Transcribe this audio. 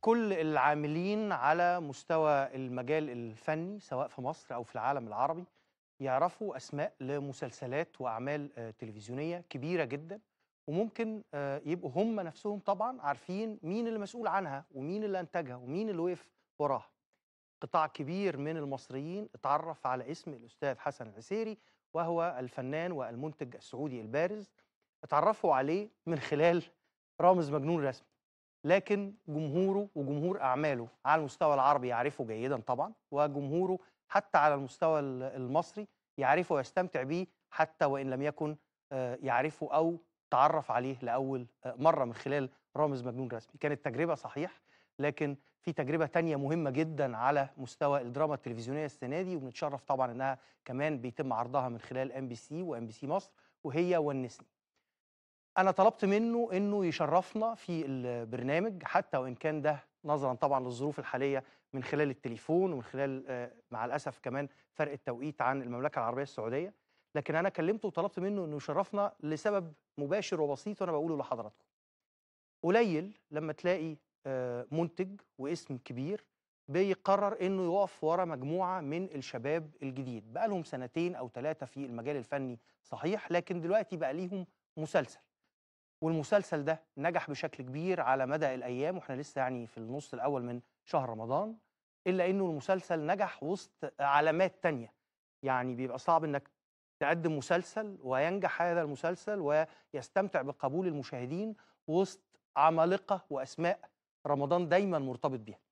كل العاملين على مستوى المجال الفني سواء في مصر أو في العالم العربي يعرفوا أسماء لمسلسلات وأعمال آه، تلفزيونية كبيرة جدا وممكن آه، يبقوا هم نفسهم طبعا عارفين مين اللي مسؤول عنها ومين اللي أنتجها ومين اللي وقف وراها قطاع كبير من المصريين اتعرف على اسم الأستاذ حسن العسيري وهو الفنان والمنتج السعودي البارز اتعرفوا عليه من خلال رامز مجنون رسمي لكن جمهوره وجمهور أعماله على المستوى العربي يعرفه جيدا طبعا وجمهوره حتى على المستوى ال- المصري يعرفه ويستمتع به حتى وإن لم يكن آه، يعرفه أو تعرف عليه لأول آه، مرة من خلال رامز مجنون رسمي كانت تجربة صحيح لكن في تجربة تانية مهمة جدا على مستوى الدراما التلفزيونية السنة دي وبنتشرف طبعا إنها كمان بيتم عرضها من خلال ام بي سي وام بي سي مصر وهي ونسني انا طلبت منه انه يشرفنا في البرنامج حتى وان كان ده نظرا طبعا للظروف الحاليه من خلال التليفون ومن خلال آه، مع الاسف كمان فرق التوقيت عن المملكه العربيه السعوديه لكن انا كلمته وطلبت منه انه يشرفنا لسبب مباشر وبسيط وانا بقوله لحضراتكم قليل لما تلاقي آه، منتج واسم كبير بيقرر انه يقف ورا مجموعه من الشباب الجديد بقى لهم سنتين او ثلاثه في المجال الفني صحيح لكن دلوقتي بقى ليهم مسلسل والمسلسل ده نجح بشكل كبير على مدى الايام واحنا لسه يعني في النص الاول من شهر رمضان الا انه المسلسل نجح وسط علامات تانية يعني بيبقى صعب انك تقدم مسلسل وينجح هذا المسلسل ويستمتع بقبول المشاهدين وسط عمالقه واسماء رمضان دايما مرتبط بيها